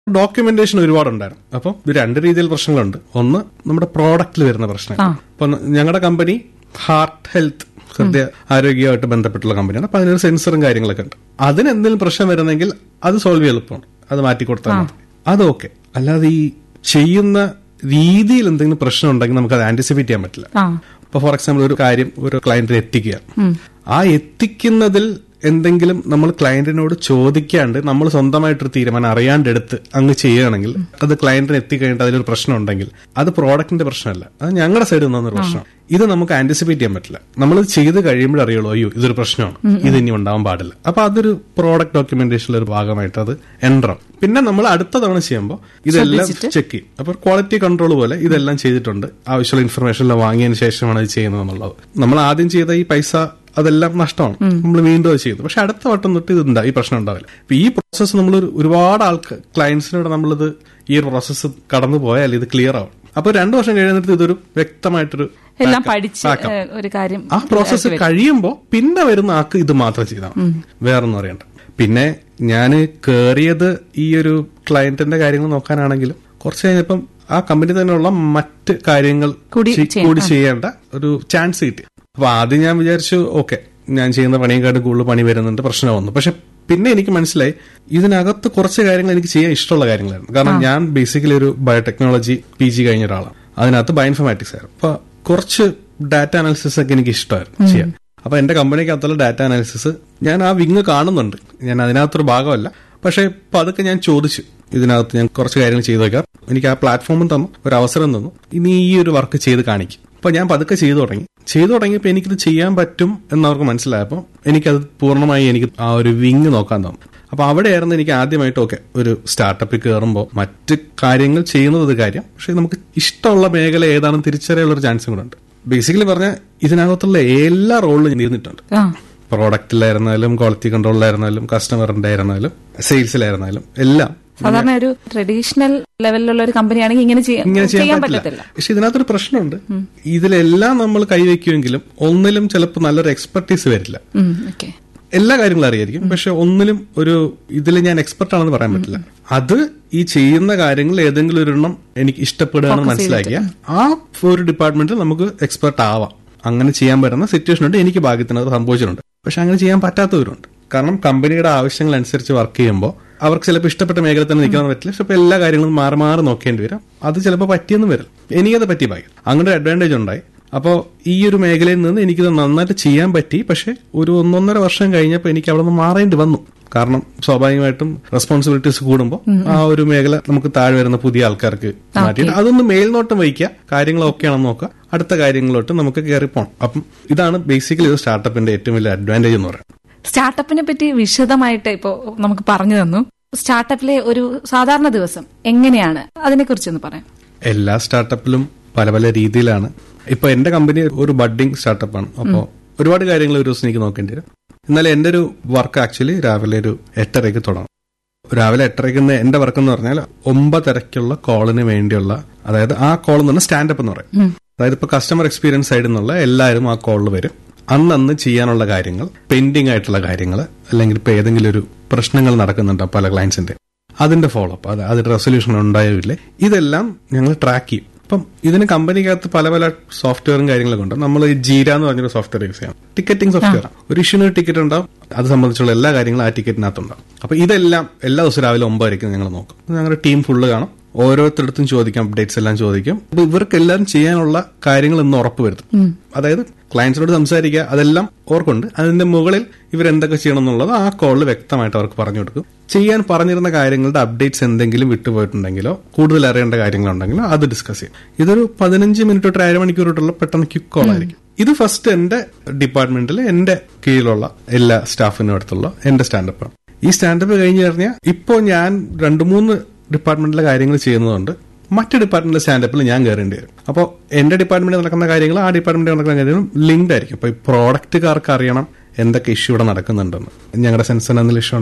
Documentation ഒരുപാടുണ്ടായിരുന്നു അപ്പം ഇത് രണ്ട് രീതിയിൽ പ്രശ്നങ്ങളുണ്ട് ഒന്ന് നമ്മുടെ പ്രോഡക്റ്റിൽ വരുന്ന പ്രശ്നം ഇപ്പൊ ഞങ്ങളുടെ കമ്പനി ഹാർട്ട് ഹെൽത്ത് ഹൃദയ ആരോഗ്യമായിട്ട് ബന്ധപ്പെട്ടുള്ള കമ്പനിയാണ് അപ്പൊ അതിനൊരു സെൻസറും കാര്യങ്ങളൊക്കെ ഉണ്ട് അതിന് എന്തെങ്കിലും പ്രശ്നം വരുന്നെങ്കിൽ അത് സോൾവ് ചെയ്യാൻ എളുപ്പമാണ് അത് മാറ്റി കൊടുത്താൽ മതി അത് ഓക്കെ അല്ലാതെ ഈ ചെയ്യുന്ന രീതിയിൽ എന്തെങ്കിലും പ്രശ്നം ഉണ്ടെങ്കിൽ നമുക്ക് അത് ആന്റിസിപ്പേറ്റ് ചെയ്യാൻ പറ്റില്ല ആ ഇപ്പൊ ഫോർ എക്സാമ്പിൾ ഒരു കാര്യം ഒരു ക്ലയന്റിന് എത്തിക്കുക ആ എത്തിക്കുന്നതിൽ എന്തെങ്കിലും നമ്മൾ ക്ലയന്റിനോട് ചോദിക്കാണ്ട് നമ്മൾ സ്വന്തമായിട്ടൊരു തീരുമാനം അറിയാണ്ട് എടുത്ത് അങ്ങ് ചെയ്യുകയാണെങ്കിൽ അത് ക്ലയന്റിന് എത്തിക്കഴിഞ്ഞിട്ട് അതിലൊരു പ്രശ്നം ഉണ്ടെങ്കിൽ അത് പ്രോഡക്റ്റിന്റെ പ്രശ്നമല്ല അത് ഞങ്ങളുടെ സൈഡിൽ നിന്നൊരു പ്രശ്നം ഇത് നമുക്ക് ആന്റിസിപ്പേറ്റ് ചെയ്യാൻ പറ്റില്ല നമ്മൾ ചെയ്ത് കഴിയുമ്പോൾ അറിയുള്ളൂ അയ്യോ ഇതൊരു പ്രശ്നമാണ് ഇത് ഇനി ഉണ്ടാവാൻ പാടില്ല അപ്പൊ അതൊരു പ്രോഡക്റ്റ് ഡോക്യുമെന്റേഷനിലെ ഒരു ഭാഗമായിട്ട് അത് എൻട്രം പിന്നെ നമ്മൾ അടുത്ത തവണ ചെയ്യുമ്പോൾ ഇതെല്ലാം ചെക്ക് ചെയ്യും അപ്പൊ ക്വാളിറ്റി കൺട്രോൾ പോലെ ഇതെല്ലാം ചെയ്തിട്ടുണ്ട് ആവശ്യമുള്ള ഇൻഫർമേഷൻ എല്ലാം വാങ്ങിയതിന് ശേഷമാണ് ഇത് ചെയ്യുന്നത് എന്നുള്ളത് നമ്മൾ ആദ്യം ചെയ്ത ഈ പൈസ അതെല്ലാം നഷ്ടമാണ് നമ്മൾ വീണ്ടും അത് ചെയ്തു പക്ഷെ അടുത്ത വട്ടം തൊട്ട് ഇത് ഉണ്ടാവും ഈ പ്രശ്നം ഉണ്ടാവില്ല അപ്പൊ ഈ പ്രോസസ്സ് നമ്മൾ ഒരുപാട് ആൾക്ക് ക്ലയൻസിനോട് നമ്മളിത് ഈ ഒരു പ്രോസസ്സ് കടന്നു പോയാൽ ഇത് ക്ലിയർ ആവും അപ്പൊ രണ്ടു വർഷം കഴിയുന്നിട്ട് ഇതൊരു വ്യക്തമായിട്ടൊരു എല്ലാം backup- പഠിച്ച് backup. ഏ, ഒരു കാര്യം ആ പ്രോസസ്സ് കഴിയുമ്പോൾ പിന്നെ വരുന്ന ആൾക്ക് ഇത് മാത്രം ചെയ്താൽ മതി. വേറൊന്നും അറിയണ്ട പിന്നെ ഞാൻ കേറിയത് ഈ ഒരു ക്ലയന്റിന്റെ കാര്യങ്ങൾ നോക്കാനാണെങ്കിലും കുറച്ച് കഴിഞ്ഞപ്പം ആ കമ്പനി തന്നെയുള്ള മറ്റ് കാര്യങ്ങൾ കൂടി ചെ- ചെയ്യാം. കൂടി ചെയ്യേണ്ട ഒരു ചാൻസ് കിട്ടി അപ്പൊ ആദ്യം ഞാൻ വിചാരിച്ചു ഓക്കെ ഞാൻ ചെയ്യുന്ന പണിയെക്കാട്ടും കൂടുതൽ പണി വരുന്നുണ്ട് പ്രശ്നം വന്നു പക്ഷെ പിന്നെ എനിക്ക് മനസ്സിലായി ഇതിനകത്ത് കുറച്ച് കാര്യങ്ങൾ എനിക്ക് ചെയ്യാൻ ഇഷ്ടമുള്ള കാര്യങ്ങളായിരുന്നു കാരണം ഞാൻ ബേസിക്കലി ഒരു ബയോടെക്നോളജി പി ജി കഴിഞ്ഞ ഒരാളാണ് അതിനകത്ത് ബയോഇൻഫർമാറ്റിക്സ് ആയിരുന്നു അപ്പൊ കുറച്ച് ഡാറ്റ അനാലിസിസ് ഒക്കെ എനിക്ക് ഇഷ്ടമായിരുന്നു ചെയ്യാൻ അപ്പൊ എന്റെ കമ്പനിക്കകത്തുള്ള ഡാറ്റ അനാലിസിസ് ഞാൻ ആ വിങ് കാണുന്നുണ്ട് ഞാൻ അതിനകത്തൊരു ഭാഗമല്ല പക്ഷെ പതുക്കെ ഞാൻ ചോദിച്ചു ഇതിനകത്ത് ഞാൻ കുറച്ച് കാര്യങ്ങൾ ചെയ്തു വെക്കാം എനിക്ക് ആ പ്ലാറ്റ്ഫോമും തന്നു ഒരു അവസരം തന്നു ഇനി ഈ ഒരു വർക്ക് ചെയ്ത് കാണിക്കും അപ്പൊ ഞാൻ പതുക്കെ ചെയ്തു തുടങ്ങി ചെയ്തു തുടങ്ങിയപ്പോൾ എനിക്കിത് ചെയ്യാൻ പറ്റും എന്നവർക്ക് മനസ്സിലായപ്പോൾ എനിക്കത് പൂർണ്ണമായി എനിക്ക് ആ ഒരു വിങ് നോക്കാൻ തോന്നും അപ്പൊ അവിടെയായിരുന്നു എനിക്ക് ആദ്യമായിട്ട് ഓക്കെ ഒരു സ്റ്റാർട്ടപ്പിൽ കയറുമ്പോൾ മറ്റ് കാര്യങ്ങൾ ചെയ്യുന്നത് ഒരു കാര്യം പക്ഷെ നമുക്ക് ഇഷ്ടമുള്ള മേഖല ഏതാണെന്ന് തിരിച്ചറിയാനുള്ള ഒരു ചാൻസും കൂടെ ഉണ്ട് ബേസിക്കലി പറഞ്ഞാൽ ഇതിനകത്തുള്ള എല്ലാ റോളിലും ചെയ്തിട്ടുണ്ട് ആ പ്രോഡക്റ്റിലായിരുന്നാലും ക്വാളിറ്റി കൺട്രോളിലായിരുന്നാലും കസ്റ്റമറിന്റെ ആയിരുന്നാലും സെയിൽസിലായിരുന്നാലും എല്ലാം സാധാരണ ഒരു ട്രഡീഷണൽ ലെവലിലുള്ള ഒരു കമ്പനിയാണെങ്കിൽ ഇങ്ങനെ ചെയ്യാൻ ഇങ്ങനെ ചെയ്യാൻ ചെയ്യാൻ പറ്റത്തില്ല പറ്റില്ല പക്ഷെ ഇതിനകത്തൊരു പ്രശ്നമുണ്ട് ഇതിലെല്ലാം നമ്മൾ കൈവയ്ക്കുമെങ്കിലും ഒന്നിലും ചിലപ്പോൾ നല്ലൊരു എക്സ്പെർട്ടീസ് വരില്ല ഓക്കെ എല്ലാ കാര്യങ്ങളും അറിയായിരിക്കും പക്ഷെ ഒന്നിലും ഒരു ഇതിൽ ഞാൻ എക്സ്പെർട്ട് ആണെന്ന് പറയാൻ പറ്റില്ല അത് ഈ ചെയ്യുന്ന കാര്യങ്ങൾ ഏതെങ്കിലും ഒരെണ്ണം എനിക്ക് ഇഷ്ടപ്പെടുകയാണെന്ന് മനസ്സിലാക്കിയ ആ ഒരു ഡിപ്പാർട്ട്മെന്റിൽ നമുക്ക് എക്സ്പെർട്ട് ആവാം അങ്ങനെ ചെയ്യാൻ പറ്റുന്ന സിറ്റുവേഷൻ ഉണ്ട് എനിക്ക് ഭാഗ്യത്തിന് അത് സംഭവിച്ചിട്ടുണ്ട് പക്ഷെ അങ്ങനെ ചെയ്യാൻ പറ്റാത്തവരുണ്ട് കാരണം കമ്പനിയുടെ ആവശ്യങ്ങൾ അനുസരിച്ച് വർക്ക് ചെയ്യുമ്പോൾ അവർക്ക് ചിലപ്പോൾ ഇഷ്ടപ്പെട്ട മേഖല തന്നെ നിൽക്കാൻ പറ്റില്ല പക്ഷെ എല്ലാ കാര്യങ്ങളും മാറി മാറി നോക്കേണ്ടി വരും അത് ചിലപ്പോൾ പറ്റിയെന്ന് വരും എനിക്കത് പറ്റി ഭാഗ്യം അങ്ങനെ ഒരു അഡ്വാൻറ്റേജ് ഉണ്ടായി അപ്പോൾ ഈ ഒരു മേഖലയിൽ നിന്ന് എനിക്കിത് നന്നായിട്ട് ചെയ്യാൻ പറ്റി പക്ഷെ ഒരു ഒന്നൊന്നര വർഷം കഴിഞ്ഞപ്പോൾ എനിക്ക് അവിടെ നിന്ന് മാറേണ്ടി വന്നു കാരണം സ്വാഭാവികമായിട്ടും റെസ്പോൺസിബിലിറ്റീസ് കൂടുമ്പോൾ ആ ഒരു മേഖല നമുക്ക് താഴെ വരുന്ന പുതിയ ആൾക്കാർക്ക് മാറ്റിയിട്ട് അതൊന്ന് മേൽനോട്ടം വയ്ക്കുക കാര്യങ്ങൾ ഓക്കെ ആണെന്ന് നോക്കുക അടുത്ത കാര്യങ്ങളിലോട്ട് നമുക്ക് കയറി പോകണം അപ്പം ഇതാണ് ബേസിക്കലി ഒരു സ്റ്റാർട്ടപ്പിന്റെ ഏറ്റവും വലിയ അഡ്വാൻറ്റേജ് എന്ന് പറയുന്നത് സ്റ്റാർട്ടപ്പിനെ പറ്റി വിശദമായിട്ട് ഇപ്പോ നമുക്ക് പറഞ്ഞു തന്നു സ്റ്റാർട്ടപ്പിലെ ഒരു സാധാരണ ദിവസം എങ്ങനെയാണ് അതിനെ കുറിച്ചൊന്ന് പറയാം എല്ലാ സ്റ്റാർട്ടപ്പിലും പല പല രീതിയിലാണ് ഇപ്പൊ എന്റെ കമ്പനി ഒരു ബഡ്ഡിംഗ് സ്റ്റാർട്ടപ്പാണ് അപ്പോൾ ഒരുപാട് കാര്യങ്ങൾ ഒരു ദിവസം എനിക്ക് നോക്കേണ്ടി വരും എന്നാൽ എന്റെ ഒരു വർക്ക് ആക്ച്വലി രാവിലെ ഒരു എട്ടരയ്ക്ക് തുടങ്ങും രാവിലെ എട്ടരയ്ക്ക് എന്റെ വർക്ക് എന്ന് പറഞ്ഞാൽ ഒമ്പതരയ്ക്കുള്ള കോളിന് വേണ്ടിയുള്ള അതായത് ആ കോൾ എന്ന് പറഞ്ഞാൽ സ്റ്റാൻഡപ്പ് എന്ന് പറയും അതായത് ഇപ്പൊ കസ്റ്റമർ എക്സ്പീരിയൻസ് സൈഡിൽ നിന്നുള്ള എല്ലാവരും ആ കോളിൽ വരും അന്നന്ന് ചെയ്യാനുള്ള കാര്യങ്ങൾ പെൻഡിങ് ആയിട്ടുള്ള കാര്യങ്ങൾ അല്ലെങ്കിൽ ഇപ്പൊ ഏതെങ്കിലും ഒരു പ്രശ്നങ്ങൾ നടക്കുന്നുണ്ടോ പല ക്ലയൻസിന്റെ അതിന്റെ ഫോളോ അപ്പ് അത് അതിന്റെ റെസൊല്യൂഷൻ ഉണ്ടായോ ഇല്ലേ ഇതെല്ലാം ഞങ്ങൾ ട്രാക്ക് ചെയ്യും അപ്പം ഇതിന് കമ്പനിക്കകത്ത് പല പല സോഫ്റ്റ്വെയറും കാര്യങ്ങളൊക്കെ ഉണ്ട് നമ്മൾ ഈ ജീര എന്ന് പറഞ്ഞൊരു സോഫ്റ്റ്വെയർ യൂസ് ചെയ്യാം ടിക്കറ്റിംഗ് സോഫ്റ്റ്വെയർ ഒരു ഇഷ്യൂന് ഒരു ടിക്കറ്റ് ഉണ്ടാവും അത് സംബന്ധിച്ചുള്ള എല്ലാ കാര്യങ്ങളും ആ ടിക്കറ്റിനകത്തുണ്ടാവും അപ്പൊ ഇതെല്ലാം എല്ലാ ദിവസവും രാവിലെ ഒമ്പതരയ്ക്ക് ഞങ്ങൾ നോക്കും ഞങ്ങളുടെ ടീം ഫുള്ള് കാണും ഓരോരുത്തരടുത്തും ചോദിക്കാം അപ്ഡേറ്റ്സ് എല്ലാം ചോദിക്കും അപ്പൊ ഇവർക്ക് എല്ലാം ചെയ്യാനുള്ള കാര്യങ്ങൾ ഇന്ന് ഉറപ്പ് വരുത്തും അതായത് ക്ലയൻസിനോട് സംസാരിക്കുക അതെല്ലാം ഓർക്കുണ്ട് അതിന്റെ മുകളിൽ ഇവരെന്തൊക്കെ ചെയ്യണം എന്നുള്ളത് ആ കോളിൽ വ്യക്തമായിട്ട് അവർക്ക് പറഞ്ഞു കൊടുക്കും ചെയ്യാൻ പറഞ്ഞിരുന്ന കാര്യങ്ങളുടെ അപ്ഡേറ്റ്സ് എന്തെങ്കിലും വിട്ടുപോയിട്ടുണ്ടെങ്കിലോ കൂടുതൽ അറിയേണ്ട കാര്യങ്ങളുണ്ടെങ്കിലോ അത് ഡിസ്കസ് ചെയ്യും ഇതൊരു പതിനഞ്ച് മിനിറ്റ് തൊട്ട് അരമണിക്കൂർ തൊട്ടുള്ള പെട്ടെന്ന് ക്വിക്ക് കോൾ ആയിരിക്കും ഇത് ഫസ്റ്റ് എന്റെ ഡിപ്പാർട്ട്മെന്റിൽ എന്റെ കീഴിലുള്ള എല്ലാ സ്റ്റാഫിനും അടുത്തുള്ള എന്റെ സ്റ്റാൻഡപ്പാണ് ഈ സ്റ്റാൻഡപ്പ് കഴിഞ്ഞു കഴിഞ്ഞാൽ ഇപ്പോൾ ഞാൻ രണ്ട് മൂന്ന് ഡിപ്പാർട്ട്മെന്റിലെ കാര്യങ്ങൾ ചെയ്യുന്നതുകൊണ്ട് മറ്റ് ഡിപ്പാർട്ട്മെന്റിലെ സ്റ്റാൻഡപ്പിൽ ഞാൻ കയറേണ്ടി വരും അപ്പോൾ എന്റെ ഡിപ്പാർട്ട്മെന്റിൽ നടക്കുന്ന കാര്യങ്ങൾ ആ ഡിപ്പാർട്ട്മെന്റിൽ നടക്കുന്ന കാര്യങ്ങളും ലിങ്ക്ഡ് ആയിരിക്കും അപ്പോൾ ഈ പ്രോഡക്റ്റുകാർക്ക് അറിയണം എന്തൊക്കെ ഇഷ്യൂ ഇവിടെ നടക്കുന്നുണ്ടെന്ന് ഞങ്ങളുടെ സെൻസറിന് എന്തെങ്കിലും ഇഷ്യൂ ഉണ്ടെങ്കിൽ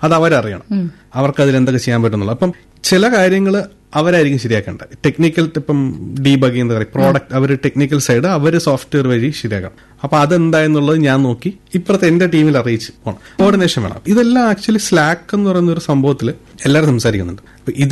അത് അവരറിയണം അവർക്ക് അതിൽ എന്തൊക്കെ ചെയ്യാൻ പറ്റുന്നുള്ളൂ അപ്പം ചില കാര്യങ്ങൾ അവരായിരിക്കും ശരിയാക്കേണ്ടത് ടെക്നിക്കൽ ഇപ്പം ഡീബഗിങ് എന്താ പറയുക പ്രോഡക്റ്റ് അവർ ടെക്നിക്കൽ സൈഡ് അവർ സോഫ്റ്റ്വെയർ വഴി ശരിയാക്കണം അപ്പൊ അതെന്തായെന്നുള്ളത് ഞാൻ നോക്കി ഇപ്പുറത്തെ എന്റെ ടീമിൽ അറിയിച്ച് പോകണം കോർഡിനേഷൻ വേണം ഇതെല്ലാം ആക്ച്വലി സ്ലാക്ക് എന്ന് പറയുന്ന ഒരു സംഭവത്തിൽ എല്ലാവരും സംസാരിക്കുന്നുണ്ട് അപ്പൊ ഇത്